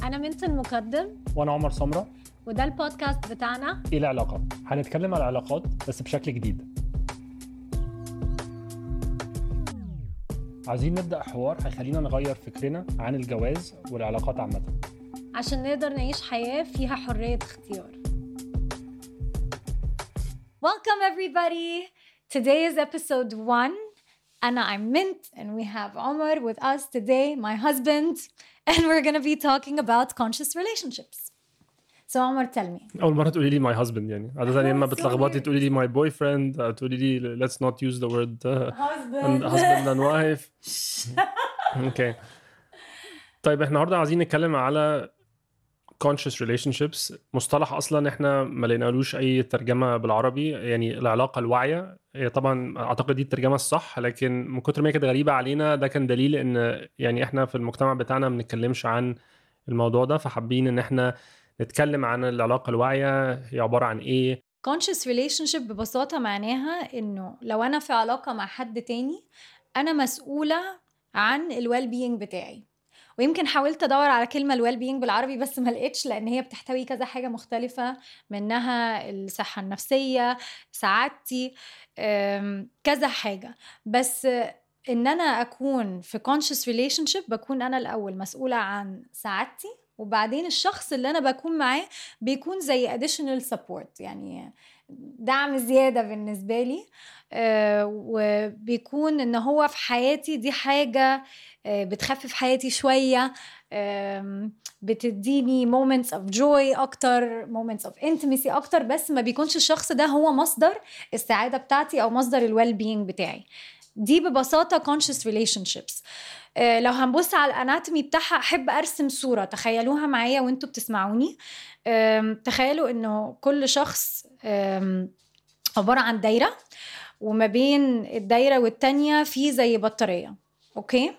أنا منت المقدم وانا عمر سمره وده البودكاست بتاعنا ايه العلاقات هنتكلم على العلاقات بس بشكل جديد عايزين نبدا حوار هيخلينا نغير فكرنا عن الجواز والعلاقات عامه عشان نقدر نعيش حياة فيها حرية اختيار Welcome everybody! Today is episode one and I'm Mint and we have Omar with us today, my husband, and we're gonna be talking about conscious relationships. So Omar, tell me. اول مره تقولي لي ماي هازبند يعني عاده يا اما Oh, بتلخبطي sorry. تقولي لي ماي بوي فريند تقولي لي let's not use the word uh, Husband. husband and wife اوكي طيب احنا النهارده عايزين نتكلم على conscious relationships مصطلح اصلا احنا ما لقينالوش اي ترجمه بالعربي يعني العلاقه الواعيه هي طبعا اعتقد دي الترجمه الصح لكن من كتر ما هي كانت غريبه علينا ده كان دليل ان يعني احنا في المجتمع بتاعنا ما بنتكلمش عن الموضوع ده فحابين ان احنا نتكلم عن العلاقه الواعيه هي عباره عن ايه conscious relationship ببساطة معناها إنه لو أنا في علاقة مع حد تاني أنا مسؤولة عن الويل بينج بتاعي ويمكن حاولت ادور على كلمه الويل بينج بالعربي بس ما لقيتش لان هي بتحتوي كذا حاجه مختلفه منها الصحه النفسيه سعادتي أم، كذا حاجه بس ان انا اكون في conscious relationship بكون انا الاول مسؤوله عن سعادتي وبعدين الشخص اللي انا بكون معاه بيكون زي additional support يعني دعم زياده بالنسبه لي آه، وبيكون ان هو في حياتي دي حاجه آه، بتخفف حياتي شويه آم، بتديني moments of joy اكتر moments of intimacy اكتر بس ما بيكونش الشخص ده هو مصدر السعاده بتاعتي او مصدر الويل بينج بتاعي دي ببساطه conscious relationships آه، لو هنبص على الاناتومي بتاعها احب ارسم صوره تخيلوها معايا وانتوا بتسمعوني آم، تخيلوا انه كل شخص آم، عباره عن دايره وما بين الدايره والتانيه في زي بطاريه اوكي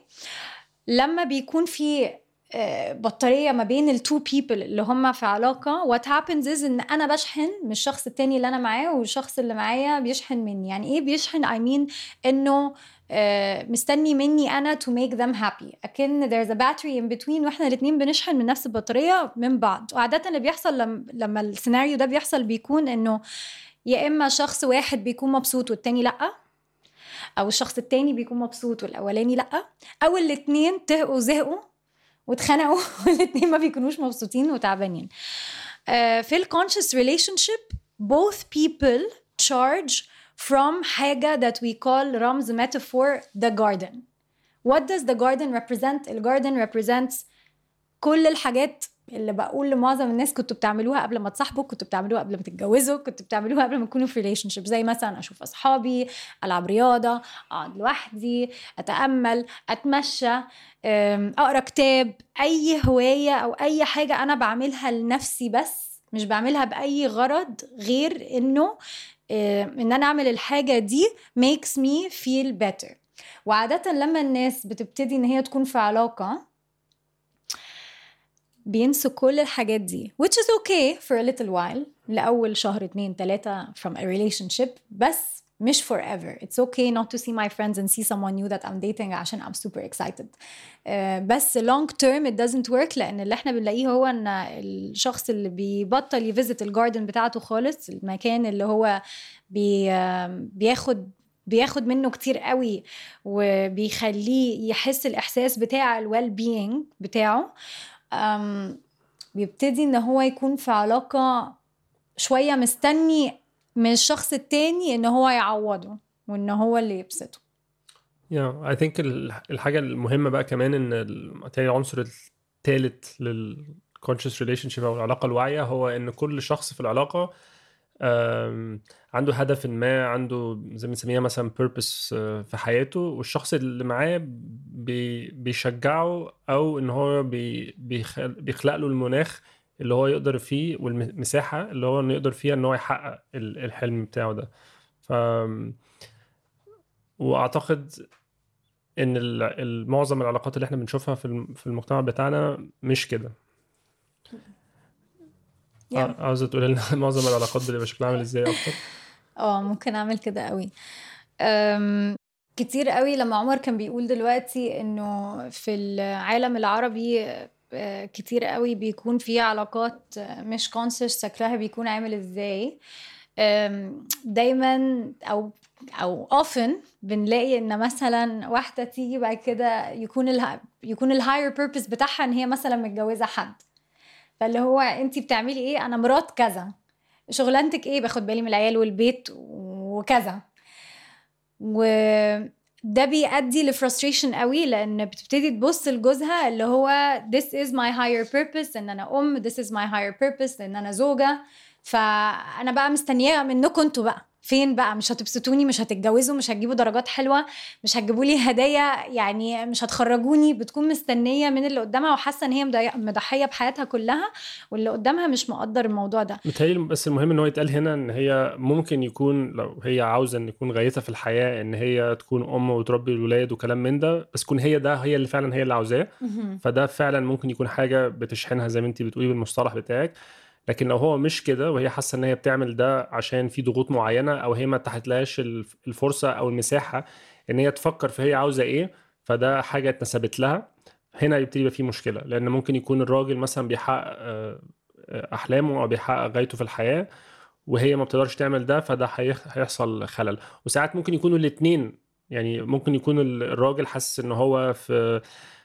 لما بيكون في آه، بطاريه ما بين التو بيبل اللي هم في علاقه وات هابنز از ان انا بشحن من الشخص التاني اللي انا معاه والشخص اللي معايا بيشحن مني يعني ايه بيشحن اي مين انه آه، مستني مني انا to make them happy اكن there's a battery in between واحنا الاثنين بنشحن من نفس البطاريه من بعض وعاده اللي بيحصل لما, لما السيناريو ده بيحصل بيكون انه يا اما شخص واحد بيكون مبسوط والتاني لا او الشخص التاني بيكون مبسوط والاولاني لا او الاتنين تهقوا زهقوا واتخنقوا والاتنين ما بيكونوش مبسوطين وتعبانين آه، في الكونشس ريليشن شيب both people charge from حاجة that we call رمز metaphor the garden what does the garden represent ال garden represents كل الحاجات اللي بقول لمعظم الناس كنتوا بتعملوها قبل ما تصاحبوا كنتوا بتعملوها قبل ما تتجوزوا كنتوا بتعملوها قبل ما تكونوا في ريليشن شيب زي مثلا اشوف اصحابي العب رياضه اقعد لوحدي اتامل اتمشى أم، اقرا كتاب اي هوايه او اي حاجه انا بعملها لنفسي بس مش بعملها باي غرض غير انه أم، ان انا اعمل الحاجه دي makes me feel better وعاده لما الناس بتبتدي ان هي تكون في علاقه بينسوا كل الحاجات دي which is okay for a little while لأول شهر اتنين تلاتة from a relationship بس مش forever it's okay not to see my friends and see someone new that I'm dating عشان I'm super excited uh, بس long term it doesn't work لأن اللي احنا بنلاقيه هو ان الشخص اللي بيبطل يفيزت الجاردن بتاعته خالص المكان اللي هو بي, آم، بياخد بياخد منه كتير قوي وبيخليه يحس الإحساس بتاع الويل بينج بتاعه أم، بيبتدي ان هو يكون في علاقة شوية مستني من الشخص التاني ان هو يعوضه وان هو اللي يبسطه يا اي ثينك الحاجه المهمه بقى كمان ان ال- متهيألي العنصر الثالث للكونشس ريليشن شيب او العلاقه الواعيه هو ان كل شخص في العلاقه آم، عنده هدف ما عنده زي ما بنسميها مثلا بيربس في حياته والشخص اللي معاه بي بيشجعه او ان هو بي بيخ- بيخلق له المناخ اللي هو يقدر فيه والمساحه اللي هو انه يقدر فيها ان هو يحقق ال- الحلم بتاعه ده ف واعتقد ان ال- ال- معظم العلاقات اللي احنا بنشوفها في الم- في المجتمع بتاعنا مش كده Yeah. ع- عاوزه تقول لنا معظم العلاقات بيبقى شكلها عامل ازاي اكتر اه ممكن اعمل كده قوي أم، كتير قوي لما عمر كان بيقول دلوقتي انه في العالم العربي آه، كتير قوي بيكون في علاقات آه، مش كونسيس شكلها بيكون عامل ازاي آم، دايما او او often بنلاقي ان مثلا واحده تيجي بعد كده يكون ال يكون الهاير بيربز بتاعها ان هي مثلا متجوزه حد فاللي هو انت بتعملي ايه انا مرات كذا شغلانتك ايه باخد بالي من العيال والبيت وكذا وده بيؤدي لفرستريشن قوي لان بتبتدي تبص لجوزها اللي هو this is my higher purpose ان انا ام this is my higher purpose ان انا زوجه فانا بقى مستنياه منكم انتوا بقى فين بقى مش هتبسطوني مش هتتجوزوا مش هتجيبوا درجات حلوه مش هتجيبوا لي هدايا يعني مش هتخرجوني بتكون مستنيه من اللي قدامها وحاسه ان هي مضي- مضحيه بحياتها كلها واللي قدامها مش مقدر الموضوع ده متهيألي بس المهم ان هو يتقال هنا ان هي ممكن يكون لو هي عاوزه ان يكون غايتها في الحياه ان هي تكون ام وتربي الولاد وكلام من ده بس تكون هي ده هي اللي فعلا هي اللي عاوزاه فده فعلا ممكن يكون حاجه بتشحنها زي ما انت بتقولي بالمصطلح بتاعك لكن لو هو مش كده وهي حاسه ان هي بتعمل ده عشان في ضغوط معينه او هي ما اتاحتلهاش الف- الفرصه او المساحه ان هي تفكر في هي عاوزه ايه فده حاجه اتنسبت لها هنا يبتدي يبقى في مشكله لان ممكن يكون الراجل مثلا بيحقق آه، آه، احلامه او بيحقق غايته في الحياه وهي ما بتقدرش تعمل ده فده هيخ- هيحصل خلل وساعات ممكن يكونوا الاثنين يعني ممكن يكون ال- الراجل حاسس ان هو في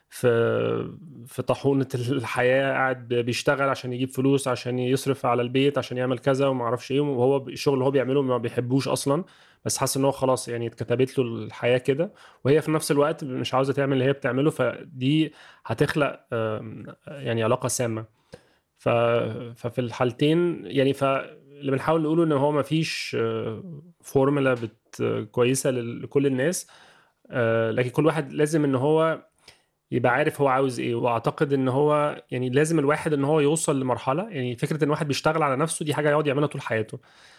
في في طاحونة الحياة قاعد بيشتغل عشان يجيب فلوس عشان يصرف على البيت عشان يعمل كذا وما اعرفش ايه وهو الشغل اللي هو بيعمله ما بيحبوش اصلا بس حاسس ان هو خلاص يعني اتكتبت له الحياة كده وهي في نفس الوقت مش عاوزة تعمل اللي هي بتعمله فدي هتخلق آم، يعني علاقة سامة ف... ففي الحالتين يعني فاللي بنحاول نقوله ان هو ما فيش فورمولا بت... كويسه لل- لكل الناس آه، لكن كل واحد لازم ان هو يبقى عارف هو عاوز ايه واعتقد ان هو يعني لازم الواحد ان هو يوصل لمرحله يعني فكره ان واحد بيشتغل على نفسه دي حاجه يقعد يعملها طول حياته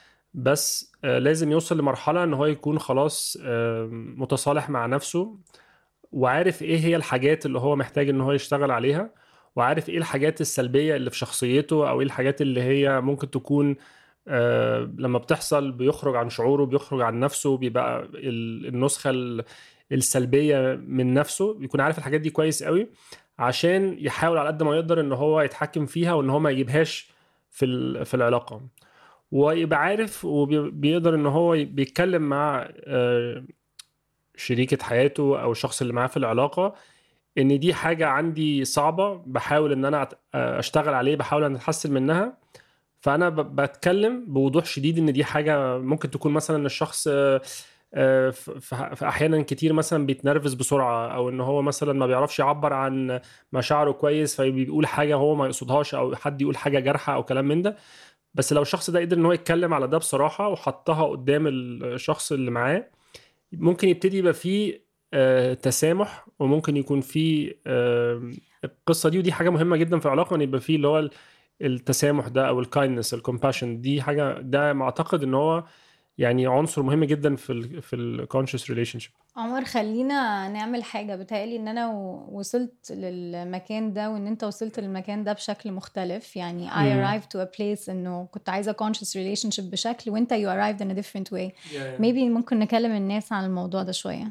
بس آه، لازم يوصل لمرحله ان هو يكون خلاص آه، متصالح مع نفسه وعارف ايه هي الحاجات اللي هو محتاج ان هو يشتغل عليها وعارف ايه الحاجات السلبية اللي في شخصيته او ايه الحاجات اللي هي ممكن تكون آه لما بتحصل بيخرج عن شعوره بيخرج عن نفسه بيبقى ال- النسخة ال- السلبية من نفسه بيكون عارف الحاجات دي كويس قوي عشان يحاول على قد ما يقدر ان هو يتحكم فيها وان هو ما يجيبهاش في ال- في العلاقة ويبقى عارف وبيقدر ان هو ي- بيتكلم مع آه، شريكة حياته او الشخص اللي معاه في العلاقة ان دي حاجة عندي صعبة بحاول ان انا أت- اشتغل عليه بحاول ان اتحسن منها فانا ب- بتكلم بوضوح شديد ان دي حاجة ممكن تكون مثلا الشخص آه، آه، ف- ف- في احيانا كتير مثلا بيتنرفز بسرعة او ان هو مثلا ما بيعرفش يعبر عن مشاعره كويس فبيقول حاجة هو ما يقصدهاش او حد يقول حاجة جارحة او كلام من ده بس لو الشخص ده قدر ان هو يتكلم على ده بصراحة وحطها قدام الشخص اللي معاه ممكن يبتدي يبقى فيه آه، تسامح وممكن يكون فيه آه، القصه دي ودي حاجه مهمه جدا في العلاقه ان يبقى فيه اللي هو ال- التسامح ده او الكايندنس الكومباشن دي حاجه ده معتقد ان هو يعني عنصر مهم جدا في ال في الكونشس ريليشن شيب عمر خلينا نعمل حاجة بتهيألي ان انا و- وصلت للمكان ده وان انت وصلت للمكان ده بشكل مختلف يعني I مم. arrived to a place انه كنت عايزة conscious relationship بشكل وانت you arrived in a different way maybe ممكن نكلم الناس عن الموضوع ده شوية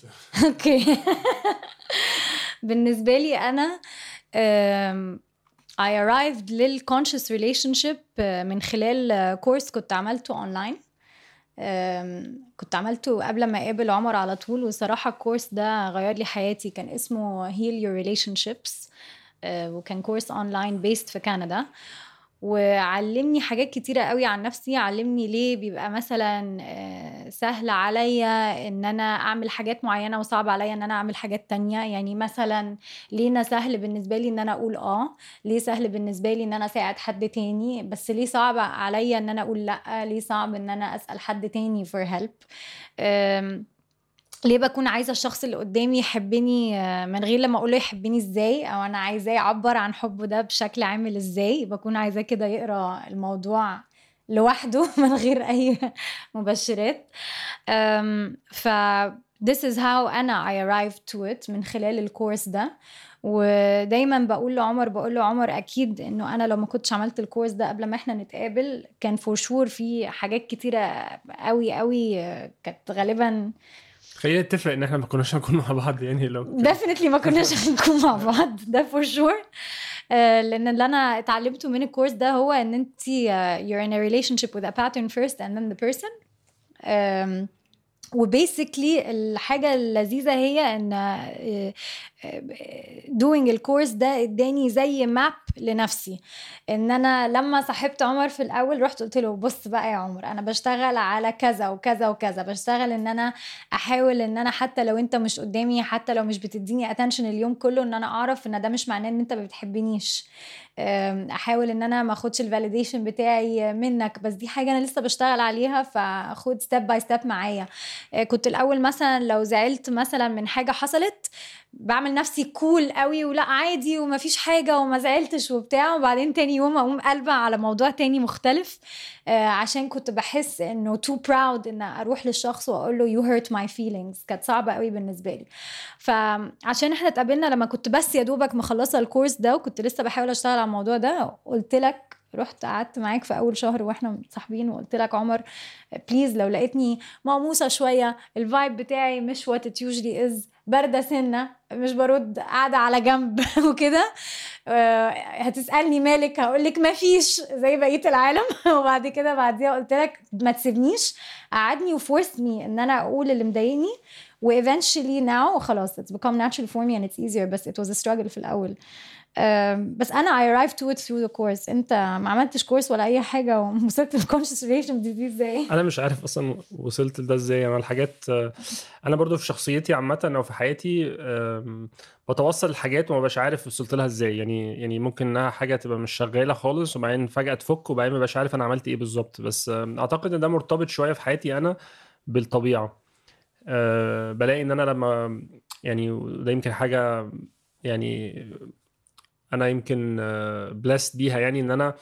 اوكي بالنسبة لي انا um, I arrived للconscious relationship uh, من خلال كورس كنت عملته اونلاين أم، كنت عملته قبل ما اقابل عمر على طول وصراحة الكورس ده غير لي حياتي كان اسمه Heal Your Relationships أه، وكان كورس اونلاين بيست في كندا وعلمني حاجات كتيرة قوي عن نفسي علمني ليه بيبقى مثلا آه، سهل عليا ان انا اعمل حاجات معينة وصعب عليا ان انا اعمل حاجات تانية يعني مثلا ليه انا سهل بالنسبة لي ان انا اقول اه ليه سهل بالنسبة لي ان انا اساعد حد تاني بس ليه صعب عليا ان انا اقول لا ليه صعب ان انا اسأل حد تاني for help أم، ليه بكون عايزه الشخص اللي قدامي يحبني آه، من غير لما اقول له يحبني ازاي او انا عايزاه يعبر عن حبه ده بشكل عامل ازاي بكون عايزاه كده يقرا الموضوع لوحده من غير اي مبشرات أم، ف this is how انا I arrived to it من خلال الكورس ده ودايما بقول لعمر بقول له عمر اكيد انه انا لو ما كنتش عملت الكورس ده قبل ما احنا نتقابل كان فور شور في حاجات كتيره قوي قوي آه، كانت غالبا خلينا نتفق ان احنا ما كناش هنكون مع بعض يعني لو ديفنتلي ما كناش هنكون مع بعض ده فور شور آه، لان اللي انا اتعلمته من الكورس ده هو ان انت آه، you're in a relationship with a pattern first and then the person آم، وبيسكلي الحاجة اللذيذة هي ان آه، آه، doing الكورس ده اداني زي ماب لنفسي ان انا لما صاحبت عمر في الاول رحت قلت له بص بقى يا عمر انا بشتغل على كذا وكذا وكذا بشتغل ان انا احاول ان انا حتى لو انت مش قدامي حتى لو مش بتديني اتنشن اليوم كله ان انا اعرف ان ده مش معناه ان انت ما بتحبنيش أم، احاول ان انا ما اخدش الفاليديشن بتاعي منك بس دي حاجه انا لسه بشتغل عليها فخد ستيب باي ستيب معايا أه، كنت الاول مثلا لو زعلت مثلا من حاجه حصلت بعمل نفسي كول قوي ولا عادي ومفيش حاجه وما زعلتش وبتاع وبعدين تاني يوم اقوم قلبة على موضوع تاني مختلف آه، عشان كنت بحس انه too proud ان اروح للشخص واقول له you hurt my feelings كانت صعبه قوي بالنسبه لي فعشان احنا اتقابلنا لما كنت بس يا دوبك مخلصه الكورس ده وكنت لسه بحاول اشتغل على الموضوع ده قلت لك رحت قعدت معاك في اول شهر واحنا متصاحبين وقلت لك عمر بليز لو لقيتني مقموصه شويه الفايب بتاعي مش وات ات يوجلي از بارده سنه مش برد قاعده على جنب وكده آه، هتسالني مالك هقول لك مفيش زي بقيه العالم وبعد كده بعديها قلت لك ما تسيبنيش قعدني وفورس مي ان انا اقول اللي مضايقني و eventually now خلاص it's become natural for me and it's easier بس it was a struggle في الاول آم، بس انا I arrived to it through the course انت ما عملتش كورس ولا اي حاجه ووصلت للconscious relationship دي ازاي انا مش عارف اصلا وصلت لده ازاي انا الحاجات انا برضو في شخصيتي عامه او في حياتي أم، بتوصل لحاجات وما بقاش عارف وصلت لها ازاي يعني يعني ممكن انها حاجه تبقى مش شغاله خالص وبعدين فجاه تفك وبعدين ما بقاش عارف انا عملت ايه بالظبط بس أم، اعتقد ان ده مرتبط شويه في حياتي انا بالطبيعه أه، بلاقي ان انا لما يعني وده يمكن حاجه يعني انا يمكن بلاست بيها يعني ان انا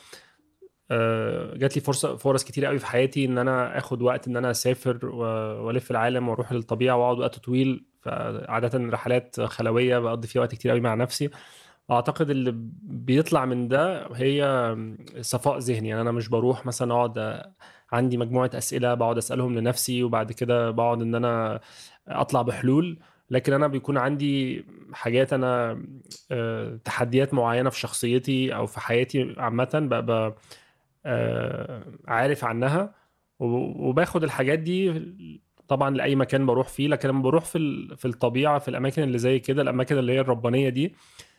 آه، جات لي فرصه فرص كتير قوي في حياتي ان انا اخد وقت ان انا اسافر و- والف العالم واروح للطبيعه واقعد وقت طويل فعاده رحلات خلويه بقضي فيها وقت كتير قوي مع نفسي اعتقد اللي بيطلع من ده هي صفاء ذهني يعني انا مش بروح مثلا اقعد عندي مجموعه اسئله بقعد اسالهم لنفسي وبعد كده بقعد ان انا اطلع بحلول لكن انا بيكون عندي حاجات انا آه، تحديات معينه في شخصيتي او في حياتي عامه ببقى آه، عارف عنها و- وباخد الحاجات دي طبعا لاي مكان بروح فيه لكن لما بروح في ال- في الطبيعه في الاماكن اللي زي كده الاماكن اللي هي الربانيه دي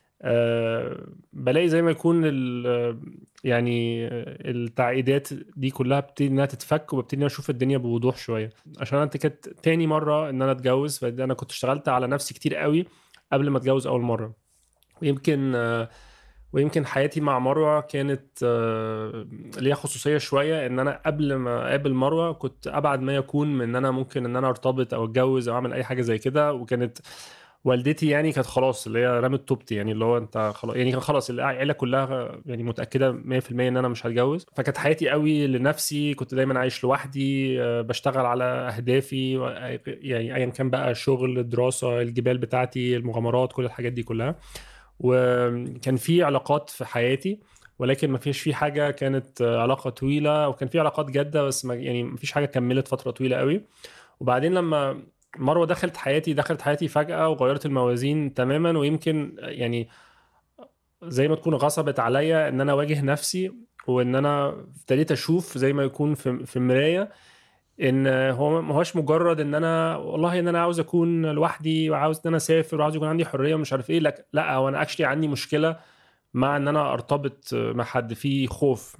آه، بلاقي زي ما يكون ال- يعني التعقيدات دي كلها بتبتدي انها تتفك وببتدي اشوف الدنيا بوضوح شويه عشان انا كانت تاني مره ان انا اتجوز فانا كنت اشتغلت على نفسي كتير قوي قبل ما اتجوز اول مره ويمكن آه، ويمكن حياتي مع مروه كانت آه، ليها خصوصيه شويه ان انا قبل ما اقابل مروه كنت ابعد ما يكون من ان انا ممكن ان انا ارتبط او اتجوز او اعمل اي حاجه زي كده وكانت والدتي يعني كانت خلاص اللي هي رمت توبتي يعني اللي هو انت خلاص يعني كان خلاص العيله كلها يعني متاكده 100% ان انا مش هتجوز فكانت حياتي قوي لنفسي كنت دايما عايش لوحدي آه، بشتغل على اهدافي و- يعني ايا كان بقى شغل دراسه الجبال بتاعتي المغامرات كل الحاجات دي كلها وكان في علاقات في حياتي ولكن ما فيش في حاجه كانت علاقه طويله وكان في علاقات جاده بس ما يعني ما فيش حاجه كملت فتره طويله قوي وبعدين لما مروه دخلت حياتي دخلت حياتي فجاه وغيرت الموازين تماما ويمكن يعني زي ما تكون غصبت عليا ان انا اواجه نفسي وان انا ابتديت اشوف زي ما يكون في في مرايه ان هو ما هوش مجرد ان انا والله ان انا عاوز اكون لوحدي وعاوز ان انا اسافر وعاوز يكون عندي حريه ومش عارف ايه لك لا هو انا اكشلي عندي مشكله مع ان انا ارتبط مع حد في خوف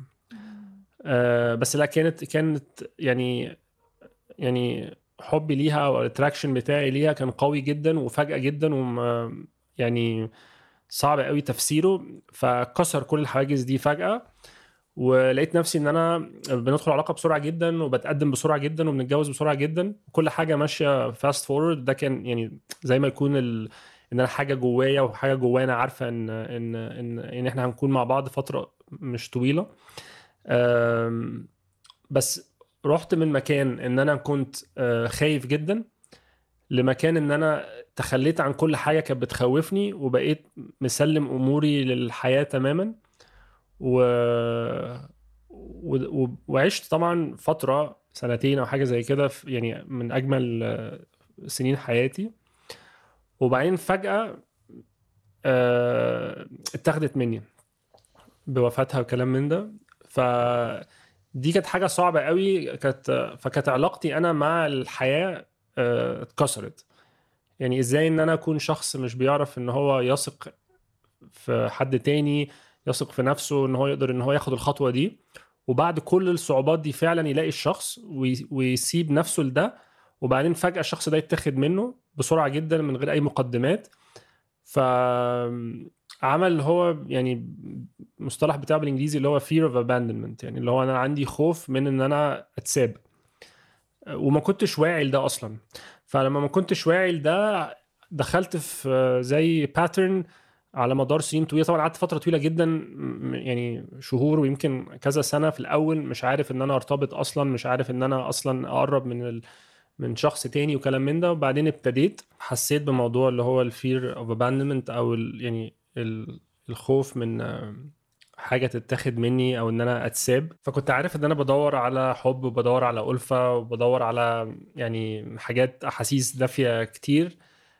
آه بس لا كانت كانت يعني يعني حبي ليها او الاتراكشن بتاعي ليها كان قوي جدا وفجأة جدا وما يعني صعب قوي تفسيره فكسر كل الحواجز دي فجأة ولقيت نفسي ان انا بندخل علاقه بسرعه جدا وبتقدم بسرعه جدا وبنتجوز بسرعه جدا وكل حاجه ماشيه فاست فورورد ده كان يعني زي ما يكون ال... ان انا حاجه جوايا وحاجه جوانا عارفه ان ان ان ان احنا هنكون مع بعض فتره مش طويله أم، بس رحت من مكان ان انا كنت آه، خايف جدا لمكان ان انا تخليت عن كل حاجه كانت بتخوفني وبقيت مسلم اموري للحياه تماما و... و... و... وعشت طبعا فتره سنتين او حاجه زي كده في- يعني من اجمل آه، سنين حياتي وبعدين فجاه آه، اتاخدت مني بوفاتها وكلام من ده ف دي كانت حاجه صعبه قوي كانت فكانت علاقتي انا مع الحياه آه، اتكسرت يعني ازاي ان انا اكون شخص مش بيعرف ان هو يثق في حد تاني يثق في نفسه ان هو يقدر ان هو ياخد الخطوه دي وبعد كل الصعوبات دي فعلا يلاقي الشخص وي- ويسيب نفسه لده وبعدين فجاه الشخص ده يتاخد منه بسرعه جدا من غير اي مقدمات فعمل هو يعني مصطلح بتاعه بالانجليزي اللي هو fear of abandonment يعني اللي هو انا عندي خوف من ان انا اتساب وما كنتش واعي لده اصلا فلما ما كنتش واعي لده دخلت في زي باترن على مدار سنين طويله طبعا قعدت فتره طويله جدا م- يعني شهور ويمكن كذا سنه في الاول مش عارف ان انا ارتبط اصلا مش عارف ان انا اصلا اقرب من ال... من شخص تاني وكلام من ده وبعدين ابتديت حسيت بموضوع اللي هو الفير اوف abandonment او ال... يعني ال... الخوف من آه، حاجه تتاخد مني او ان انا اتساب فكنت عارف ان انا بدور على حب وبدور على الفه وبدور على يعني حاجات احاسيس دافيه كتير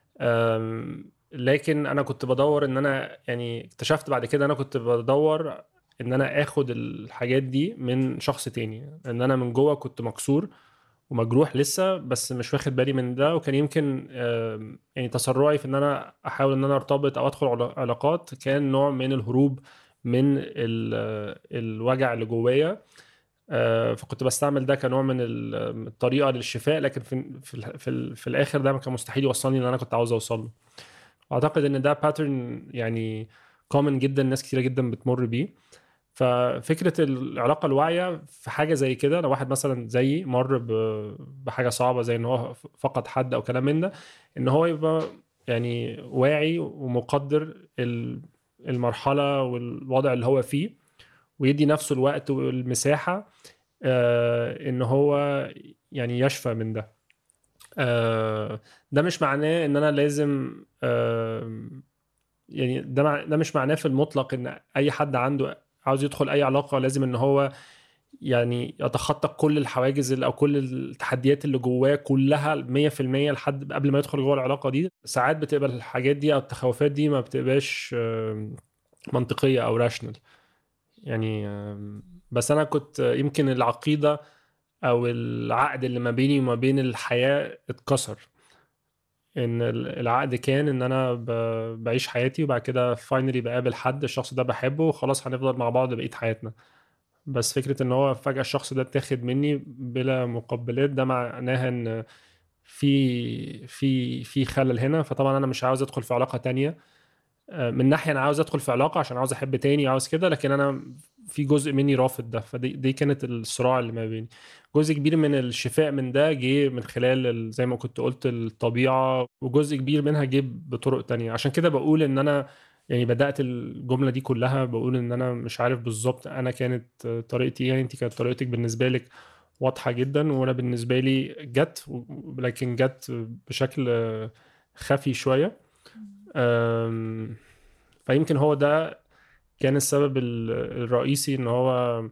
أم، لكن انا كنت بدور ان انا يعني اكتشفت بعد كده انا كنت بدور ان انا اخد الحاجات دي من شخص تاني ان انا من جوه كنت مكسور ومجروح لسه بس مش واخد بالي من ده وكان يمكن آم، يعني تسرعي في ان انا احاول ان انا ارتبط او ادخل علا- علاقات كان نوع من الهروب من ال- الوجع اللي جوايا آه، فكنت بستعمل ده كنوع من ال- الطريقه للشفاء لكن في في ال- في, ال- في الاخر ده كان مستحيل يوصلني اللي انا كنت عاوز اوصل له اعتقد ان ده باترن يعني كومن جدا ناس كتيره جدا بتمر بيه ففكره العلاقه الواعيه في حاجه زي كده لو واحد مثلا زيي مر ب- بحاجه صعبه زي ان هو فقد حد او كلام من ده ان هو يبقى يعني واعي ومقدر ال- المرحله والوضع اللي هو فيه ويدي نفسه الوقت والمساحه آه، ان هو يعني يشفى من ده آه، ده مش معناه ان انا لازم آه، يعني ده مع- ده مش معناه في المطلق ان اي حد عنده عاوز يدخل اي علاقه لازم ان هو يعني يتخطى كل الحواجز اللي- او كل التحديات اللي جواه كلها 100% لحد قبل ما يدخل جوه العلاقه دي ساعات بتبقى الحاجات دي او التخوفات دي ما بتبقاش آم، منطقيه او راشنال يعني آم، بس انا كنت يمكن العقيده او العقد اللي ما بيني وما بين الحياه اتكسر ان ال- العقد كان ان انا ب- بعيش حياتي وبعد كده فاينلي بقابل حد الشخص ده بحبه وخلاص هنفضل مع بعض بقية حياتنا بس فكرة ان هو فجأة الشخص ده اتاخد مني بلا مقبلات ده معناها ان في في في خلل هنا فطبعا انا مش عاوز ادخل في علاقة تانية آه، من ناحية انا عاوز ادخل في علاقة عشان عاوز احب تاني عاوز كده لكن انا في جزء مني رافض ده فدي دي كانت الصراع اللي ما بيني جزء كبير من الشفاء من ده جه من خلال ال- زي ما كنت قلت الطبيعة وجزء كبير منها جه بطرق تانية عشان كده بقول ان انا يعني بدأت الجملة دي كلها بقول ان انا مش عارف بالظبط انا كانت طريقتي ايه انت كانت طريقتك بالنسبة لك واضحة جدا وانا بالنسبة لي جت و- لكن جت بشكل خفي شوية أم، فيمكن هو ده كان السبب ال- الرئيسي ان هو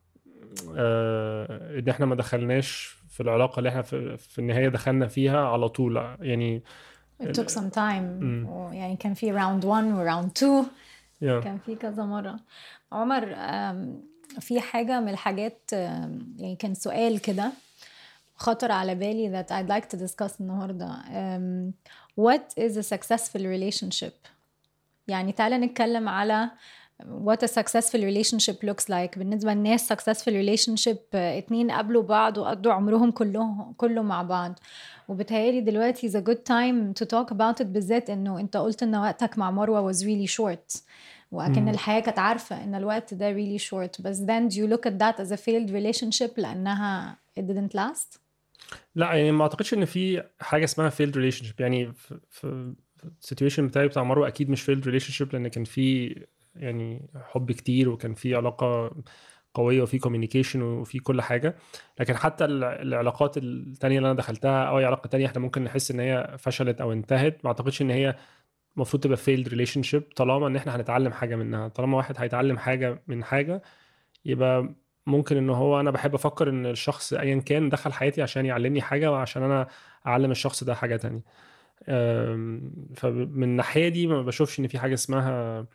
آه، ان احنا ما دخلناش في العلاقه اللي احنا في, في النهايه دخلنا فيها على طول يعني It took some time مم. يعني كان في round 1 و round 2 yeah. كان في كذا مرة عمر أم، في حاجة من الحاجات أم، يعني كان سؤال كده خطر على بالي that I'd like to discuss النهاردة أم، what is a successful relationship يعني تعالى نتكلم على what a successful relationship looks like بالنسبة للناس successful relationship آه، اتنين قابلوا بعض وقضوا عمرهم كلهم كله مع بعض وبتهيألي دلوقتي is a good time to talk about it بالذات انه انت قلت ان وقتك مع مروة was really short وأكن مم. الحياة كانت عارفة ان الوقت ده really short بس then do you look at that as a failed relationship لأنها it didn't last لا يعني ما اعتقدش ان في حاجه اسمها failed relationship يعني في في السيتويشن بتاعي بتاع مروه اكيد مش failed relationship لان كان في يعني حب كتير وكان في علاقه قويه وفي كوميونيكيشن وفي كل حاجه لكن حتى ال- العلاقات التانية اللي انا دخلتها او اي علاقه تانية احنا ممكن نحس ان هي فشلت او انتهت ما اعتقدش ان هي المفروض تبقى failed relationship طالما ان احنا هنتعلم حاجه منها طالما واحد هيتعلم حاجه من حاجه يبقى ممكن ان هو انا بحب افكر ان الشخص ايا كان دخل حياتي عشان يعلمني حاجه وعشان انا اعلم الشخص ده حاجه تانية أم، فمن الناحيه دي ما بشوفش ان في حاجه اسمها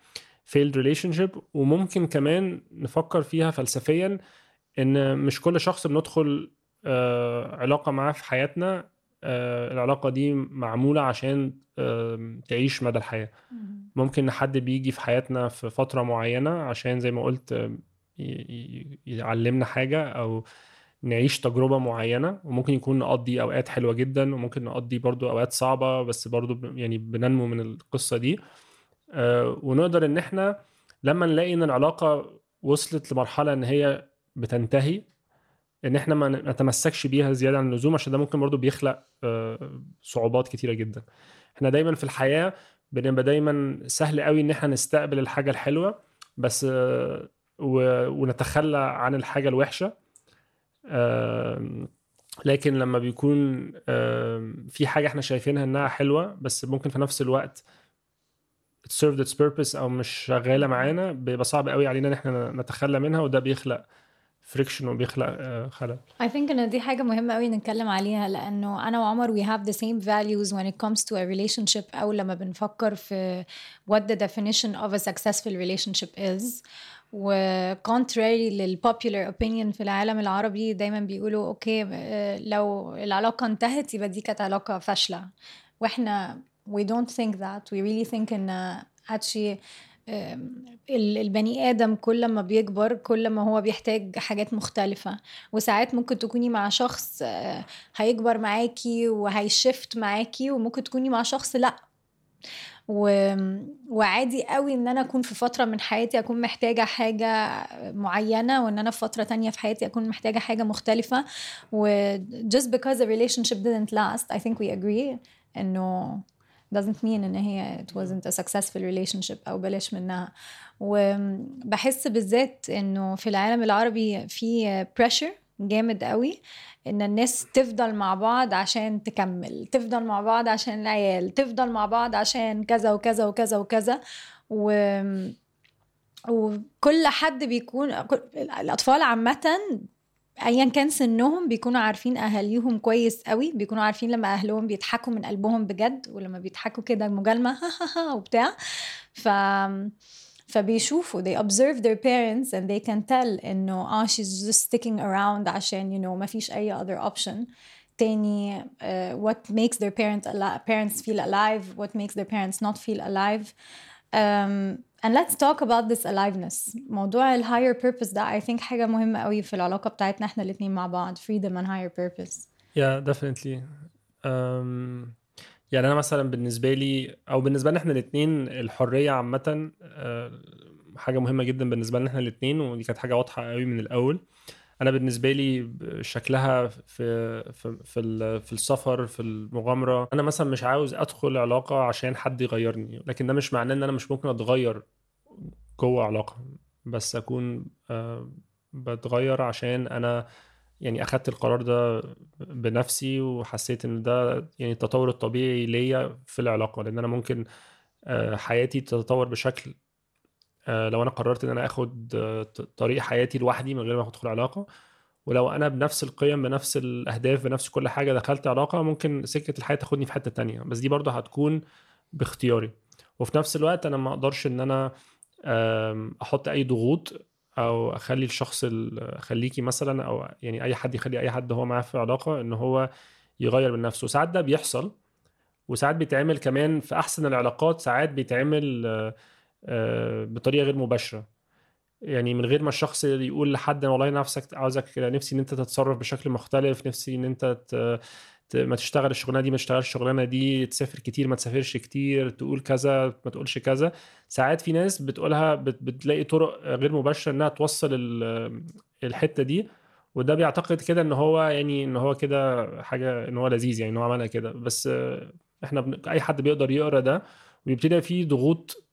failed relationship وممكن كمان نفكر فيها فلسفيا ان مش كل شخص بندخل آه، علاقه معاه في حياتنا آه، العلاقه دي معموله عشان آه، تعيش مدى الحياه ممكن حد بيجي في حياتنا في فتره معينه عشان زي ما قلت آه، ي- ي- يعلمنا حاجه او نعيش تجربه معينه وممكن يكون نقضي اوقات حلوه جدا وممكن نقضي برضو اوقات صعبه بس برضو ب- يعني بننمو من القصه دي آه، ونقدر ان احنا لما نلاقي ان العلاقه وصلت لمرحله ان هي بتنتهي ان احنا ما نتمسكش بيها زياده عن اللزوم عشان ده ممكن برضو بيخلق آه، صعوبات كتيره جدا احنا دايما في الحياه بنبقى دايما سهل قوي ان احنا نستقبل الحاجه الحلوه بس آه، و- ونتخلى عن الحاجه الوحشه آم، لكن لما بيكون آم، في حاجه احنا شايفينها انها حلوه بس ممكن في نفس الوقت it served its purpose او مش شغاله معانا بيبقى صعب قوي علينا ان احنا نتخلى منها وده بيخلق فريكشن وبيخلق آه، خلل I think ان دي حاجة مهمة قوي نتكلم عليها لأنه أنا وعمر we have the same values when it comes to a relationship أو لما بنفكر في what the definition of a successful relationship is و contrary لل popular opinion في العالم العربي دايما بيقولوا اوكي آه، لو العلاقة انتهت يبقى دي كانت علاقة فاشلة واحنا we don't think that we really think ان actually آم، ال- البني آدم كل ما بيكبر كل ما هو بيحتاج حاجات مختلفة وساعات ممكن تكوني مع شخص آه، هيكبر معاكي وهيشفت معاكي وممكن تكوني مع شخص لا و... وعادي قوي ان انا اكون في فتره من حياتي اكون محتاجه حاجه معينه وان انا في فتره تانية في حياتي اكون محتاجه حاجه مختلفه و just because a relationship didn't last I think we agree انه doesn't mean ان هي it wasn't a successful relationship او بلاش منها وبحس بالذات انه في العالم العربي في pressure جامد قوي ان الناس تفضل مع بعض عشان تكمل تفضل مع بعض عشان العيال تفضل مع بعض عشان كذا وكذا وكذا وكذا و وكل حد بيكون كل- الاطفال عامه ايا كان سنهم بيكونوا عارفين اهاليهم كويس قوي بيكونوا عارفين لما اهلهم بيضحكوا من قلبهم بجد ولما بيضحكوا كده مجالمه وبتاع ف فبيشوفوا they observe their parents and they can tell انه اه she's just sticking around عشان you know ما فيش اي other option تاني uh, what makes their parent ali- parents feel alive what makes their parents not feel alive um, and let's talk about this aliveness موضوع ال higher purpose ده I think حاجة مهمة قوي في العلاقة بتاعتنا احنا الاتنين مع بعض freedom and higher purpose yeah definitely um, يعني انا مثلا بالنسبه لي او بالنسبه لنا احنا الاثنين الحريه عامه آه، حاجه مهمه جدا بالنسبه لنا احنا الاثنين ودي كانت حاجه واضحه قوي من الاول انا بالنسبه لي شكلها في في في, ال- في السفر في المغامره انا مثلا مش عاوز ادخل علاقه عشان حد يغيرني لكن ده مش معناه ان انا مش ممكن اتغير جوه علاقه بس اكون آه، بتغير عشان انا يعني اخدت القرار ده بنفسي وحسيت ان ده يعني التطور الطبيعي ليا في العلاقه لان انا ممكن آه، حياتي تتطور بشكل آه، لو انا قررت ان انا اخد آه، ط- طريق حياتي لوحدي من غير ما ادخل علاقه ولو انا بنفس القيم بنفس الاهداف بنفس كل حاجه دخلت علاقه ممكن سكه الحياه تاخدني في حته تانية بس دي برضه هتكون باختياري وفي نفس الوقت انا ما اقدرش ان انا آم، احط اي ضغوط او اخلي الشخص ال- اخليكي مثلا او يعني اي حد يخلي اي حد هو معاه في علاقه ان هو يغير من نفسه ساعات ده بيحصل وساعات بيتعمل كمان في احسن العلاقات ساعات بيتعمل آه، آه، بطريقه غير مباشره يعني من غير ما الشخص يقول لحد أنا والله نفسك عاوزك نفسي ان انت تتصرف بشكل مختلف نفسي ان انت ت... ت... ما تشتغل الشغلانه دي ما تشتغلش الشغلانه دي تسافر كتير ما تسافرش كتير تقول كذا ما تقولش كذا ساعات في ناس بتقولها بت... بتلاقي طرق غير مباشره انها توصل ال... الحته دي وده بيعتقد كده ان هو يعني ان هو كده حاجه ان هو لذيذ يعني ان هو عملها كده بس آه، احنا بن... اي حد بيقدر يقرا ده ويبتدي فيه ضغوط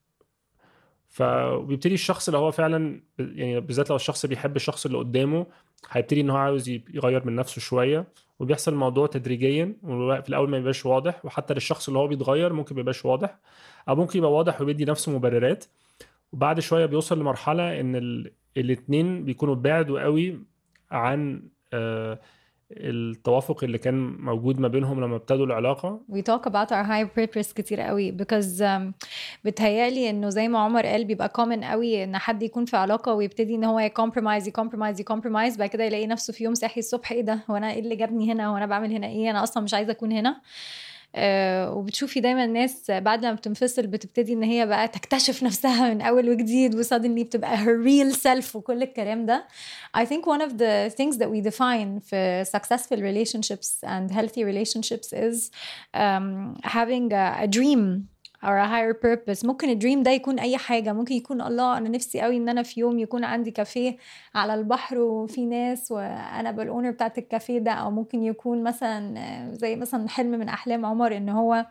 فبيبتدي الشخص اللي هو فعلا ب- يعني بالذات لو الشخص بيحب الشخص اللي قدامه هيبتدي ان هو عاوز يب- يغير من نفسه شويه وبيحصل الموضوع تدريجيا وفي الاول ما يبقاش واضح وحتى للشخص اللي هو بيتغير ممكن ما يبقاش واضح او ممكن يبقى واضح وبيدي نفسه مبررات وبعد شويه بيوصل لمرحله ان ال... الاتنين بيكونوا بعدوا قوي عن آه التوافق اللي كان موجود ما بينهم لما ابتدوا العلاقه we talk about our higher purpose كتير قوي because um, بتهيالي انه زي ما عمر قال بيبقى common قوي ان حد يكون في علاقه ويبتدي ان هو يكمبرومايز يكمبرومايز يكمبرومايز بعد كده يلاقي نفسه في يوم صاحي الصبح ايه ده هو انا ايه اللي جابني هنا هو انا بعمل هنا ايه انا اصلا مش عايزه اكون هنا آه وبتشوفي دايما الناس بعد لما بتنفصل بتبتدي ان هي بقى تكتشف نفسها من اول وجديد وسادنلي بتبقى her real self وكل الكلام ده I think one of the things that we define في successful relationships and healthy relationships is um, having a, a dream or a higher purpose ممكن الدريم ده يكون اي حاجه ممكن يكون الله انا نفسي قوي ان انا في يوم يكون عندي كافيه على البحر وفي ناس وانا بالاونر بتاعت الكافيه ده او ممكن يكون مثلا زي مثلا حلم من احلام عمر ان هو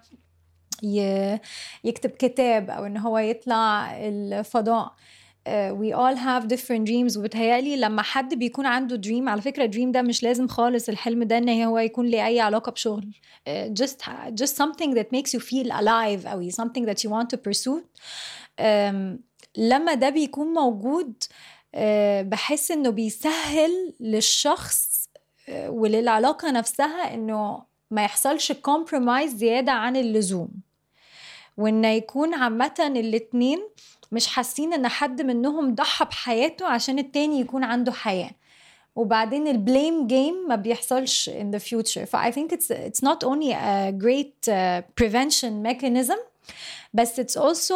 يكتب كتاب او ان هو يطلع الفضاء uh, we all have different dreams وبتهيألي لما حد بيكون عنده دريم على فكرة دريم ده مش لازم خالص الحلم ده ان هو يكون ليه اي علاقة بشغل uh, just just something that makes you feel alive أوي something that you want to pursue um, لما ده بيكون موجود uh, بحس انه بيسهل للشخص uh, وللعلاقة نفسها انه ما يحصلش كومبرومايز زيادة عن اللزوم وان يكون عامة الاتنين مش حاسين ان حد منهم ضحى بحياته عشان التاني يكون عنده حياه وبعدين البليم جيم ما بيحصلش in the future ف I think it's it's not only a great uh, prevention mechanism بس it's also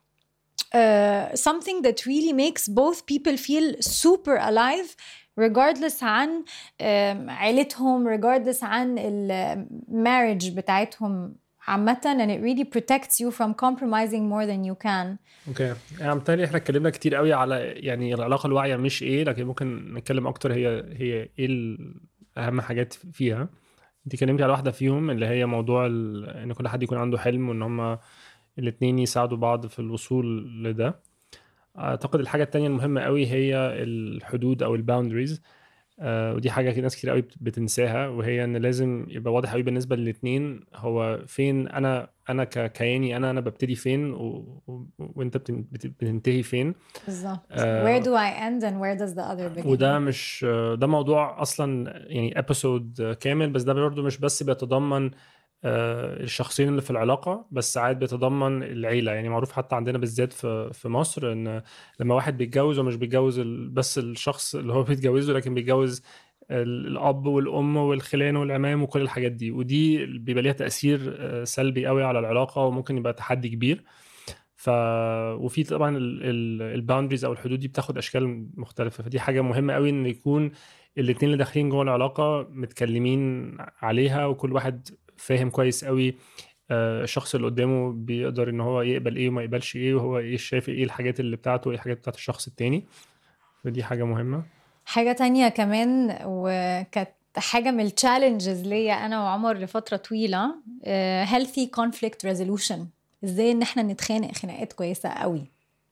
uh, something that really makes both people feel super alive regardless عن um, عيلتهم regardless عن المارriage بتاعتهم عامة and it really protects you from compromising more than you can اوكي يعني بالتالي احنا اتكلمنا كتير قوي على يعني العلاقه الواعيه مش ايه لكن ممكن نتكلم اكتر هي هي ايه اهم حاجات فيها انت اتكلمتي على واحده فيهم اللي هي موضوع ان كل حد يكون عنده حلم وان هما الاثنين يساعدوا بعض في الوصول لده اعتقد الحاجه التانية المهمه قوي هي الحدود او الباوندريز آه ودي حاجه ناس كتير قوي بتنساها وهي ان لازم يبقى واضح قوي بالنسبه للاثنين هو فين انا انا ككياني انا انا ببتدي فين و... و... وانت بتنتهي فين بالظبط آه where do I end and where does the other begin وده مش ده موضوع اصلا يعني ابيسود كامل بس ده برضه مش بس بيتضمن آه الشخصين اللي في العلاقة بس ساعات بيتضمن العيلة يعني معروف حتى عندنا بالذات في في مصر ان لما واحد بيتجوز ومش بيتجوز بس الشخص اللي هو بيتجوزه لكن بيتجوز الاب والام والخلان والعمام وكل الحاجات دي ودي بيبقى ليها تاثير سلبي قوي على العلاقه وممكن يبقى تحدي كبير ف وفي طبعا الباوندريز او الحدود دي بتاخد اشكال مختلفه فدي حاجه مهمه قوي ان يكون الاثنين اللي داخلين جوه العلاقه متكلمين عليها وكل واحد فاهم كويس قوي الشخص اللي قدامه بيقدر ان هو يقبل ايه وما يقبلش ايه وهو ايه شايف ايه الحاجات اللي بتاعته وايه الحاجات بتاعت الشخص التاني فدي حاجه مهمه حاجة تانية كمان وكانت حاجة من التشالنجز ليا أنا وعمر لفترة طويلة uh, healthy conflict resolution ازاي ان احنا نتخانق خناقات كويسة قوي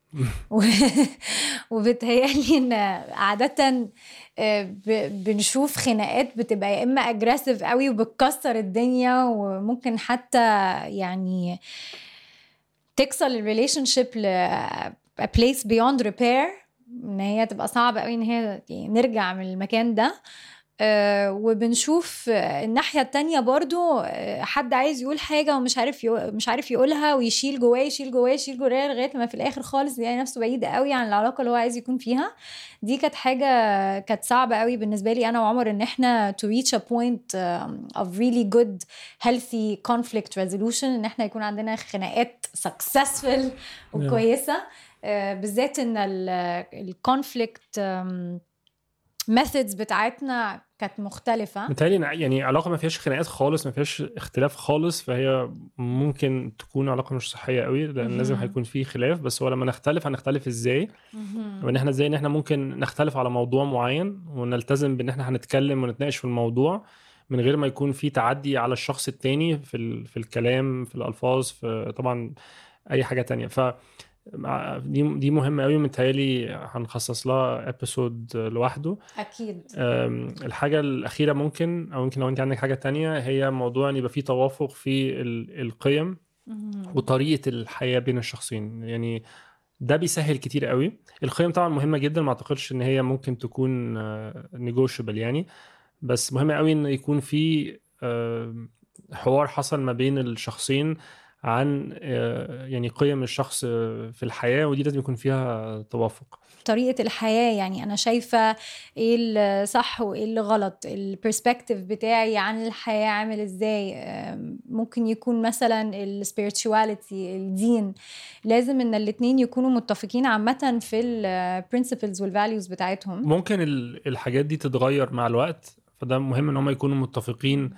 وبتهيألي ان عادة بنشوف خناقات بتبقى يا اما اجريسيف قوي وبتكسر الدنيا وممكن حتى يعني تكسر الريليشن شيب ل a place beyond repair ان هي تبقى صعبه قوي ان هي يعني نرجع من المكان ده أه وبنشوف الناحيه التانية برضو حد عايز يقول حاجه ومش عارف يقول مش عارف يقولها ويشيل جواه يشيل جواه يشيل جواه لغايه ما في الاخر خالص يلاقي نفسه بعيد قوي عن العلاقه اللي هو عايز يكون فيها دي كانت حاجه كانت صعبه قوي بالنسبه لي انا وعمر ان احنا to reach a point of really good healthy conflict resolution ان احنا يكون عندنا خناقات successful وكويسه بالذات ان الكونفليكت ميثودز بتاعتنا كانت مختلفة متهيألي يعني علاقة ما فيهاش خناقات خالص ما فيهاش اختلاف خالص فهي ممكن تكون علاقة مش صحية قوي لأن لازم هيكون في خلاف بس هو لما نختلف هنختلف ازاي وان احنا ازاي ان احنا ممكن نختلف على موضوع معين ونلتزم بان احنا هنتكلم ونتناقش في الموضوع من غير ما يكون في تعدي على الشخص التاني في, ال... في الكلام في الألفاظ في طبعا أي حاجة تانية ف دي دي مهمه قوي متهيألي هنخصص لها ابيسود لوحده اكيد الحاجه الاخيره ممكن او يمكن لو انت عندك حاجه تانية هي موضوع ان يبقى في توافق في القيم وطريقه الحياه بين الشخصين يعني ده بيسهل كتير قوي القيم طبعا مهمه جدا ما اعتقدش ان هي ممكن تكون نيجوشبل يعني بس مهم قوي ان يكون في آه، حوار حصل ما بين الشخصين عن آه، يعني قيم الشخص في الحياه ودي لازم يكون فيها توافق طريقه الحياه يعني انا شايفه ايه الصح وايه اللي غلط البرسبكتيف بتاعي عن الحياه عامل ازاي آم، ممكن يكون مثلا السبيريتشواليتي الدين لازم ان الاتنين يكونوا متفقين عامه في البرنسبلز والفاليوز بتاعتهم ممكن ال- الحاجات دي تتغير مع الوقت فده مهم ان هم يكونوا متفقين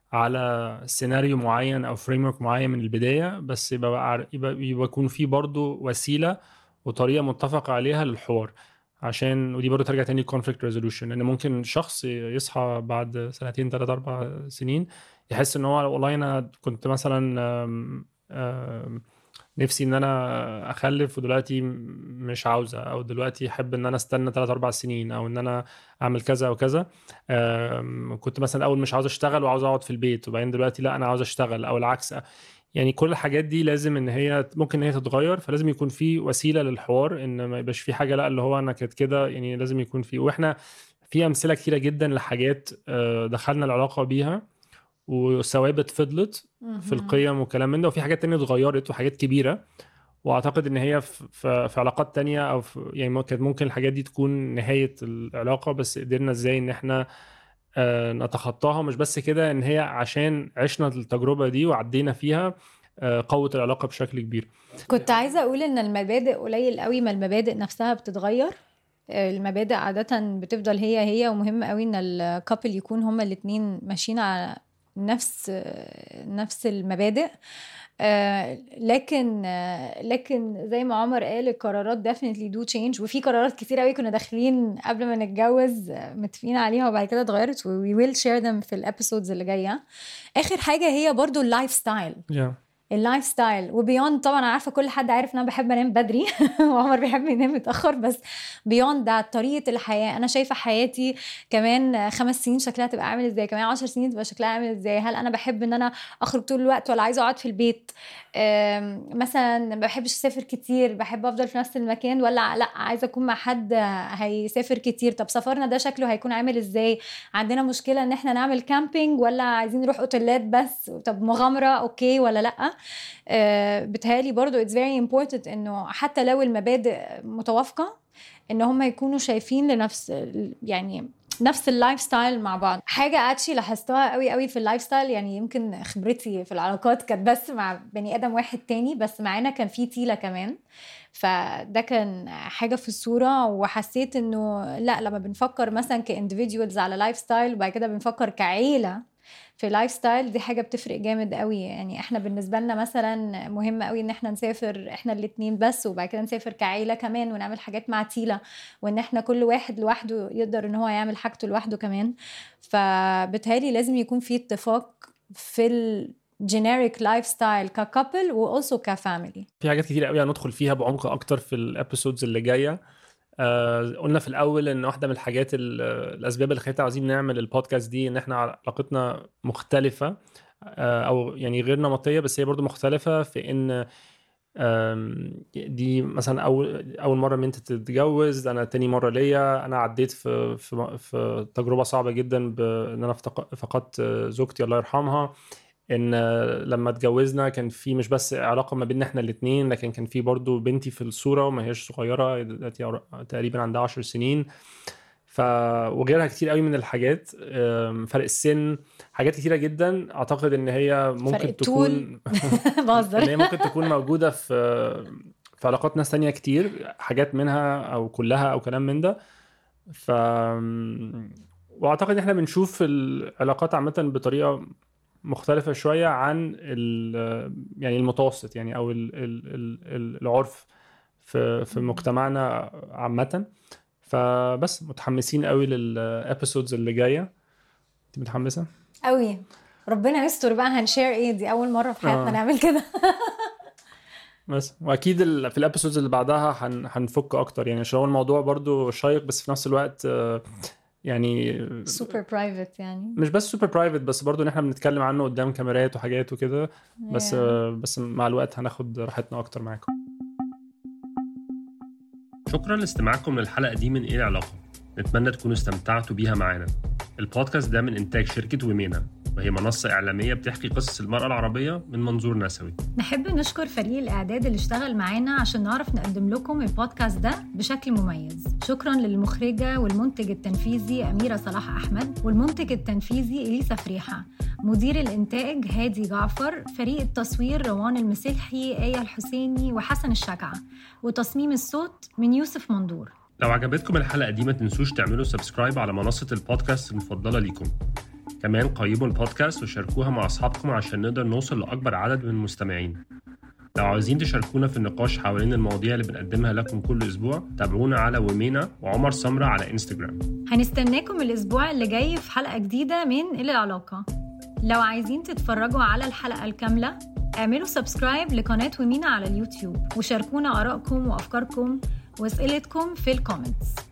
على سيناريو معين او فريم معين من البدايه بس يبقى عار- يبقى يبقى يكون في برضه وسيله وطريقه متفق عليها للحوار عشان ودي برضه ترجع تاني كونفليكت ريزولوشن لان ممكن شخص يصحى بعد سنتين ثلاث اربع سنين يحس ان هو والله انا كنت مثلا آم، آم، نفسي ان انا اخلف ودلوقتي م- مش عاوزه او دلوقتي احب ان انا استنى 3 4 سنين او ان انا اعمل كذا او كذا آم، كنت مثلا اول مش عاوز اشتغل وعاوز اقعد في البيت وبعدين دلوقتي لا انا عاوز اشتغل او العكس يعني كل الحاجات دي لازم ان هي ممكن ان هي تتغير فلازم يكون في وسيله للحوار ان ما يبقاش في حاجه لا اللي هو انا كانت كده يعني لازم يكون في واحنا في امثله كتيره جدا لحاجات آه، دخلنا العلاقه بيها وثوابت فضلت في مهم. القيم وكلام من ده وفي حاجات تانية اتغيرت وحاجات كبيرة واعتقد ان هي في, في, في علاقات تانية او في يعني ممكن- كانت ممكن الحاجات دي تكون نهاية العلاقة بس قدرنا ازاي ان احنا آه، نتخطاها مش بس كده ان هي عشان عشنا التجربة دي وعدينا فيها آه، قوت العلاقة بشكل كبير كنت عايزه اقول ان المبادئ قليل قوي ما المبادئ نفسها بتتغير آه، المبادئ عادة بتفضل هي هي ومهم قوي ان الكابل يكون هما الاتنين ماشيين على نفس آه، نفس المبادئ آه، لكن آه، لكن زي ما عمر قال القرارات definitely do change وفي قرارات كتير قوي كنا داخلين قبل ما نتجوز آه، متفقين عليها وبعد كده اتغيرت و we will share them في الابيسودز اللي جايه اخر حاجه هي برضو اللايف ستايل yeah. اللايف ستايل وبيوند طبعا انا عارفه كل حد عارف ان انا بحب انام بدري وعمر بيحب ينام متاخر بس بيوند ده طريقه الحياه انا شايفه حياتي كمان خمس سنين شكلها تبقى عامل ازاي كمان عشر سنين تبقى شكلها عامل ازاي هل انا بحب ان انا اخرج طول الوقت ولا عايزه اقعد في البيت أم، مثلا ما بحبش اسافر كتير بحب افضل في نفس المكان ولا لا عايزه اكون مع حد هيسافر كتير طب سفرنا ده شكله هيكون عامل ازاي عندنا مشكله ان احنا نعمل كامبينج ولا عايزين نروح اوتيلات بس طب مغامره اوكي ولا لا آه، بتهيألي برضو it's very important انه حتى لو المبادئ متوافقة ان هم يكونوا شايفين لنفس يعني نفس اللايف ستايل مع بعض حاجة اتشي لاحظتها قوي قوي في اللايف ستايل يعني يمكن خبرتي في العلاقات كانت بس مع بني ادم واحد تاني بس معانا كان في تيلة كمان فده كان حاجة في الصورة وحسيت انه لا لما بنفكر مثلا كاندفيديوالز على لايف ستايل وبعد كده بنفكر كعيلة في لايف ستايل دي حاجه بتفرق جامد قوي يعني احنا بالنسبه لنا مثلا مهم قوي ان احنا نسافر احنا الاتنين بس وبعد كده نسافر كعيله كمان ونعمل حاجات مع تيلا وان احنا كل واحد لوحده يقدر ان هو يعمل حاجته لوحده كمان فبالتالي لازم يكون في اتفاق في الجينيريك لايف ستايل ككابل واولسو كفاميلي في حاجات كتير قوي هندخل فيها بعمق اكتر في الابيسودز اللي جايه آه قلنا في الاول ان واحده من الحاجات ال- الاسباب اللي خلتنا عايزين نعمل البودكاست دي ان احنا علاقتنا مختلفه آه او يعني غير نمطيه بس هي برضو مختلفه في ان آم، دي مثلا اول اول مره من انت تتجوز انا تاني مره ليا انا عديت في في في تجربه صعبه جدا بان انا افتق- فقدت زوجتي الله يرحمها ان لما اتجوزنا كان في مش بس علاقه ما بيننا احنا الاثنين لكن كان في برضو بنتي في الصوره وما هيش صغيره دلوقتي تقريبا عندها 10 سنين ف وغيرها كتير قوي من الحاجات أم، فرق السن حاجات كتيره جدا اعتقد ان هي ممكن الطول. تكون بهزر ان هي ممكن تكون موجوده في في علاقات ناس تانية كتير حاجات منها او كلها او كلام من ده ف واعتقد ان احنا بنشوف العلاقات عامه بطريقه مختلفه شويه عن ال... يعني المتوسط يعني او ال... ال... ال... العرف في في مجتمعنا عامه فبس متحمسين قوي للابيسودز اللي جايه انت متحمسه قوي ربنا يستر بقى هنشير ايه دي اول مره في حياتنا آه. نعمل كده بس واكيد ال- في الابيسودز اللي بعدها هن... هنفك اكتر يعني عشان هو الموضوع برضو شيق بس في نفس الوقت آه، يعني سوبر برايفت يعني مش بس سوبر برايفت بس برضو ان احنا بنتكلم عنه قدام كاميرات وحاجات وكده بس Yeah. آه، بس مع الوقت هناخد راحتنا اكتر معاكم شكرا لاستماعكم للحلقه دي من ايه العلاقه نتمنى تكونوا استمتعتوا بيها معانا البودكاست ده من إنتاج شركة ومينا وهي منصة إعلامية بتحكي قصص المرأة العربية من منظور نسوي نحب نشكر فريق الإعداد اللي اشتغل معانا عشان نعرف نقدم لكم البودكاست ده بشكل مميز شكرا للمخرجة والمنتج التنفيذي أميرة صلاح أحمد والمنتج التنفيذي إليسا فريحة مدير الإنتاج هادي جعفر فريق التصوير روان المسلحي آية الحسيني وحسن الشجعة وتصميم الصوت من يوسف مندور لو عجبتكم الحلقة دي ما تنسوش تعملوا سبسكرايب على منصة البودكاست المفضلة ليكم كمان قيموا البودكاست وشاركوها مع أصحابكم عشان نقدر نوصل لأكبر عدد من المستمعين لو عاوزين تشاركونا في النقاش حوالين المواضيع اللي بنقدمها لكم كل أسبوع تابعونا على ومينا وعمر سمرة على إنستجرام هنستناكم الأسبوع اللي جاي في حلقة جديدة من إلى العلاقة لو عايزين تتفرجوا على الحلقة الكاملة اعملوا سبسكرايب لقناة ومينا على اليوتيوب وشاركونا آرائكم وأفكاركم وأسئلتكم في الكومنتس